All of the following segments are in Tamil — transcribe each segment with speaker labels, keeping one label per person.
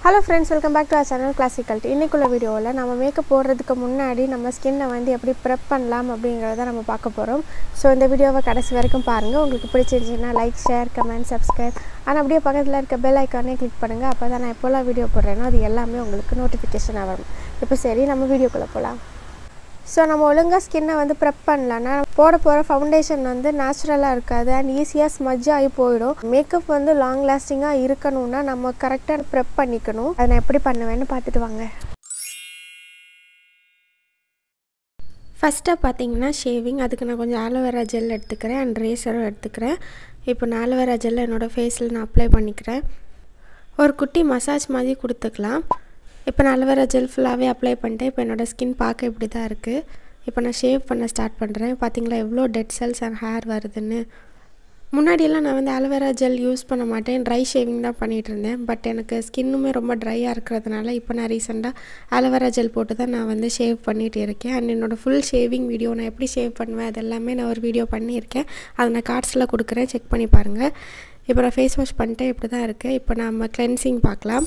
Speaker 1: hello friends welcome back to our channel classical இன்னைக்குள்ள வீடியோவில் நம்ம மேக்கப் போடுறதுக்கு முன்னாடி நம்ம ஸ்கின்னை வந்து எப்படி ப்ரெப் பண்ணலாம் அப்படிங்கிறத நம்ம பார்க்க போகிறோம் ஸோ இந்த வீடியோவை கடைசி வரைக்கும் பாருங்கள் உங்களுக்கு பிடிச்சிருந்துச்சுன்னா லைக் ஷேர் கமெண்ட் சப்ஸ்கிரைப் ஆனால் அப்படியே பக்கத்தில் இருக்க பெல் ஐக்கானே கிளிக் பண்ணுங்கள் அப்போ தான் நான் எப்போல்லாம் வீடியோ போடுறேனோ அது எல்லாமே உங்களுக்கு நோட்டிஃபிகேஷனாக வரும் இப்போ சரி நம்ம வீடியோக்குள்ளே போகலாம் ஸோ நம்ம ஒழுங்காக ஸ்கின்னை வந்து ப்ரெப் பண்ணலன்னா போட போகிற ஃபவுண்டேஷன் வந்து நேச்சுரலாக இருக்காது அண்ட் ஈஸியாக ஸ்மஜ் ஆகி போயிடும் மேக்கப் வந்து லாங் லாஸ்டிங்காக இருக்கணும்னா நம்ம கரெக்டாக ப்ரெப் பண்ணிக்கணும் அதை நான் எப்படி பண்ணுவேன்னு பார்த்துட்டு வாங்க ஃபஸ்ட்டாக பார்த்தீங்கன்னா ஷேவிங் அதுக்கு நான் கொஞ்சம் ஆலோவேரா ஜெல் எடுத்துக்கிறேன் அண்ட் ரேசரும் எடுத்துக்கிறேன் இப்போ நான் ஆலோவேரா ஜெல்லை என்னோடய ஃபேஸில் நான் அப்ளை பண்ணிக்கிறேன் ஒரு குட்டி மசாஜ் மாதிரி கொடுத்துக்கலாம் இப்போ நான் அலோவேரா ஜெல் ஃபுல்லாகவே அப்ளை பண்ணிட்டேன் இப்போ என்னோடய ஸ்கின் பார்க்க இப்படி தான் இருக்குது இப்போ நான் ஷேவ் பண்ண ஸ்டார்ட் பண்ணுறேன் பார்த்தீங்களா எவ்வளோ டெட் செல்ஸ் அண்ட் ஹேர் வருதுன்னு முன்னாடியெல்லாம் நான் வந்து அலோவேரா ஜெல் யூஸ் பண்ண மாட்டேன் ட்ரை ஷேவிங் தான் பண்ணிகிட்டு இருந்தேன் பட் எனக்கு ஸ்கின்னுமே ரொம்ப ட்ரையாக இருக்கிறதுனால இப்போ நான் ரீசெண்டாக அலோவேரா ஜெல் போட்டு தான் நான் வந்து ஷேவ் பண்ணிகிட்டு இருக்கேன் அண்ட் என்னோடய ஃபுல் ஷேவிங் வீடியோ நான் எப்படி ஷேவ் பண்ணுவேன் அது எல்லாமே நான் ஒரு வீடியோ பண்ணியிருக்கேன் அதை நான் கார்ட்ஸில் கொடுக்குறேன் செக் பண்ணி பாருங்கள் இப்போ நான் ஃபேஸ் வாஷ் பண்ணிட்டேன் இப்படி தான் இருக்குது இப்போ நம்ம கிளென்சிங் பார்க்கலாம்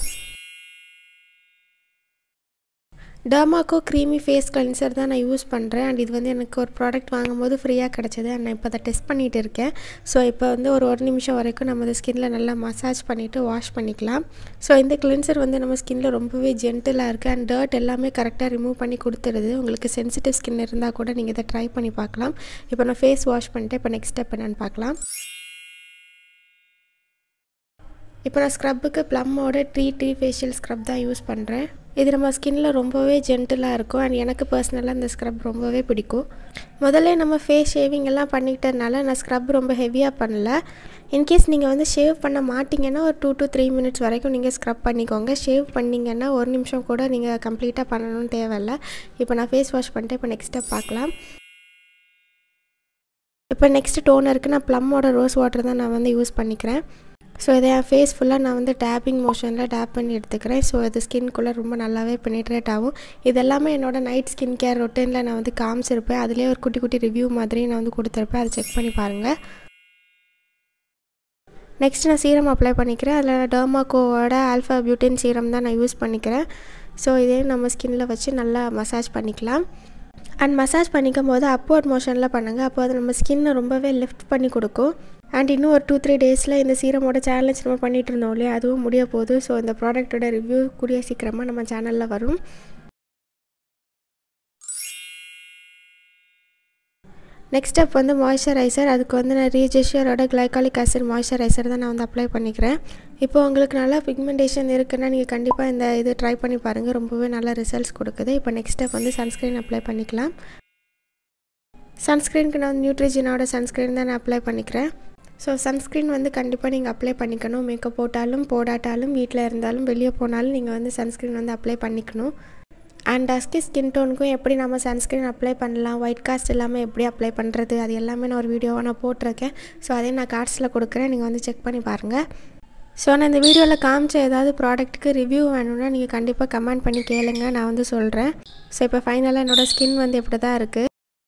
Speaker 1: டர்மாக்கோ க்ரீமி ஃபேஸ் கிளென்சர் தான் நான் யூஸ் பண்ணுறேன் அண்ட் இது வந்து எனக்கு ஒரு ப்ராடக்ட் வாங்கும்போது ஃப்ரீயாக கிடச்சிது அண்ட் நான் இப்போ அதை டெஸ்ட் பண்ணிகிட்டு இருக்கேன் ஸோ இப்போ வந்து ஒரு ஒரு நிமிஷம் வரைக்கும் நம்ம அந்த ஸ்கின்னில் நல்லா மசாஜ் பண்ணிவிட்டு வாஷ் பண்ணிக்கலாம் ஸோ இந்த கிளென்சர் வந்து நம்ம ஸ்கின்னில் ரொம்பவே ஜென்டிலாக இருக்குது அண்ட் டர்ட் எல்லாமே கரெக்டாக ரிமூவ் பண்ணி கொடுத்துருது உங்களுக்கு சென்சிட்டிவ் ஸ்கின் இருந்தால் கூட நீங்கள் இதை ட்ரை பண்ணி பார்க்கலாம் இப்போ நான் ஃபேஸ் வாஷ் பண்ணிட்டு இப்போ நெக்ஸ்ட் ஸ்டெப் என்னென்னு பார்க்கலாம் இப்போ நான் ஸ்க்ரப்புக்கு ப்ளம்மோட ட்ரீ ட்ரீ ஃபேஷியல் ஸ்க்ரப் தான் யூஸ் பண்ணுறேன் இது நம்ம ஸ்கின்னில் ரொம்பவே ஜென்டிலாக இருக்கும் அண்ட் எனக்கு பர்சனலாக இந்த ஸ்க்ரப் ரொம்பவே பிடிக்கும் முதல்ல நம்ம ஃபேஸ் ஷேவிங் எல்லாம் பண்ணிக்கிட்டதுனால நான் ஸ்க்ரப் ரொம்ப ஹெவியாக பண்ணல இன்கேஸ் நீங்கள் வந்து ஷேவ் பண்ண மாட்டிங்கன்னா ஒரு டூ டு த்ரீ மினிட்ஸ் வரைக்கும் நீங்கள் ஸ்க்ரப் பண்ணிக்கோங்க ஷேவ் பண்ணிங்கன்னா ஒரு நிமிஷம் கூட நீங்கள் கம்ப்ளீட்டாக பண்ணணும்னு தேவையில்ல இப்போ நான் ஃபேஸ் வாஷ் பண்ணிட்டு இப்போ நெக்ஸ்ட் ஸ்டெப் பார்க்கலாம் இப்போ நெக்ஸ்ட் டோனருக்கு நான் ப்ளம்மோட ரோஸ் வாட்டர் தான் நான் வந்து யூஸ் பண்ணிக்கிறேன் ஸோ இதை என் ஃபேஸ் ஃபுல்லாக நான் வந்து டேப்பிங் மோஷனில் டேப் பண்ணி எடுத்துக்கிறேன் ஸோ அது ஸ்கின்குள்ளே ரொம்ப நல்லாவே பெனிட்ரேட் ஆகும் இது எல்லாமே என்னோடய நைட் ஸ்கின் கேர் ரொட்டீனில் நான் வந்து காமிச்சிருப்பேன் அதிலே ஒரு குட்டி குட்டி ரிவ்யூ மாதிரி நான் வந்து கொடுத்துருப்பேன் அதை செக் பண்ணி பாருங்கள் நெக்ஸ்ட் நான் சீரம் அப்ளை பண்ணிக்கிறேன் அதில் டர்மாக்கோவோட ஆல்ஃபா பியூட்டின் சீரம் தான் நான் யூஸ் பண்ணிக்கிறேன் ஸோ இதே நம்ம ஸ்கின்னில் வச்சு நல்லா மசாஜ் பண்ணிக்கலாம் அண்ட் மசாஜ் பண்ணிக்கும் போது அப்வர்ட் மோஷனில் பண்ணுங்கள் அப்போ அது நம்ம ஸ்கின்னை ரொம்பவே லிஃப்ட் பண்ணி கொடுக்கும் அண்ட் இன்னும் ஒரு டூ த்ரீ டேஸில் இந்த சீரமோட சேலஞ்ச் நம்ம பண்ணிகிட்டு இருந்தோம் இல்லையா அதுவும் முடிய போகுது ஸோ இந்த ப்ராடக்ட்டோட ரிவ்யூ கூடிய சீக்கிரமாக நம்ம சேனலில் வரும் நெக்ஸ்ட் ஸ்டெப் வந்து மாய்ஸ்சரைசர் அதுக்கு வந்து நான் ரீஜெஷியரோட கிளைகாலிக் ஆசிட் மாய்ஸ்சரைசர் தான் நான் வந்து அப்ளை பண்ணிக்கிறேன் இப்போ உங்களுக்கு நல்லா பிக்மெண்டேஷன் இருக்குன்னா நீங்கள் கண்டிப்பாக இந்த இது ட்ரை பண்ணி பாருங்கள் ரொம்பவே நல்ல ரிசல்ட்ஸ் கொடுக்குது இப்போ நெக்ஸ்ட் ஸ்டெப் வந்து சன்ஸ்க்ரீன் அப்ளை பண்ணிக்கலாம் சன்ஸ்க்ரீனுக்கு நான் நியூட்ரிஜினோட சன்ஸ்க்ரீன் தான் நான் அப்ளை பண்ணிக்கிறேன் ஸோ சன்ஸ்க்ரீன் வந்து கண்டிப்பாக நீங்கள் அப்ளை பண்ணிக்கணும் மேக்கப் போட்டாலும் போடாட்டாலும் வீட்டில் இருந்தாலும் வெளியே போனாலும் நீங்கள் வந்து சன்ஸ்க்ரீன் வந்து அப்ளை பண்ணிக்கணும் அண்ட் டஸ்கி ஸ்கின் டோனுக்கும் எப்படி நம்ம சன்ஸ்க்ரீன் அப்ளை பண்ணலாம் ஒயிட் காஸ்ட் இல்லாமல் எப்படி அப்ளை பண்ணுறது அது எல்லாமே நான் ஒரு வீடியோவாக நான் போட்டிருக்கேன் ஸோ அதையும் நான் கார்ட்ஸில் கொடுக்குறேன் நீங்கள் வந்து செக் பண்ணி பாருங்கள் ஸோ நான் இந்த வீடியோவில் காமிச்ச ஏதாவது ப்ராடக்ட்டுக்கு ரிவ்யூ வேணும்னா நீங்கள் கண்டிப்பாக கமெண்ட் பண்ணி கேளுங்க நான் வந்து சொல்கிறேன் ஸோ இப்போ ஃபைனலாக என்னோடய ஸ்கின் வந்து இப்படி தான் இருக்குது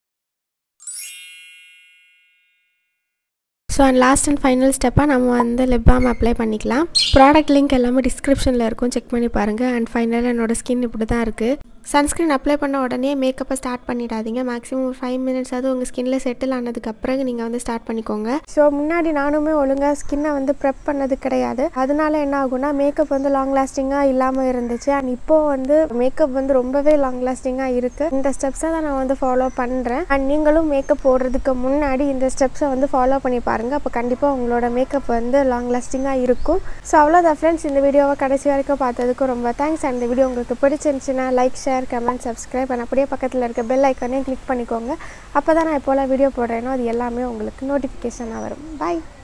Speaker 1: so and last and final ஸ்டெப்பாக நம்ம வந்து லிப் பாம் அப்ளை பண்ணிக்கலாம் ப்ராடக்ட் லிங்க் எல்லாமே டிஸ்கிரிப்ஷனில் இருக்கும் செக் பண்ணி பாருங்கள் அண்ட் ஃபைனலாக என்னோடய ஸ்கின் இப்படி தான் இருக்குது சன்ஸ்க்ரீன் அப்ளை பண்ண உடனே மேக்கப்பை ஸ்டார்ட் பண்ணிடாதீங்க மேக்ஸிமம் ஒரு ஃபைவ் மினிட்ஸ் அது உங்கள் ஸ்கின்ல செட்டில் ஆனதுக்கப்புறம் நீங்கள் வந்து ஸ்டார்ட் பண்ணிக்கோங்க ஸோ முன்னாடி நானுமே ஒழுங்காக ஸ்கின்னை வந்து ப்ரெப் பண்ணது கிடையாது அதனால என்ன ஆகும்னா மேக்கப் வந்து லாங் லாஸ்டிங்காக இல்லாமல் இருந்துச்சு அண்ட் இப்போது வந்து மேக்கப் வந்து ரொம்பவே லாங் லாஸ்டிங்காக இருக்குது இந்த ஸ்டெப்ஸை தான் நான் வந்து ஃபாலோ பண்ணுறேன் அண்ட் நீங்களும் மேக்கப் போடுறதுக்கு முன்னாடி இந்த ஸ்டெப்ஸை வந்து ஃபாலோ பண்ணி பாருங்கள் அப்போ கண்டிப்பாக உங்களோட மேக்கப் வந்து லாங் லாஸ்டிங்காக இருக்கும் ஸோ அவ்வளோதான் ஃப்ரெண்ட்ஸ் இந்த வீடியோவை கடைசி வரைக்கும் பார்த்ததுக்கு ரொம்ப தேங்க்ஸ் அண்ட் இந்த வீடியோ உங்களுக்கு பிடிச்சிருந்துச்சுன்னா like share comment subscribe and அப்படியே பக்கத்தில் இருக்க பெல் ஐக்கானே கிளிக் பண்ணிக்கோங்க அப்போ தான் நான் எப்போல்லாம் வீடியோ போடுறேனோ அது எல்லாமே உங்களுக்கு நோட்டிஃபிகேஷனாக வரும் பாய்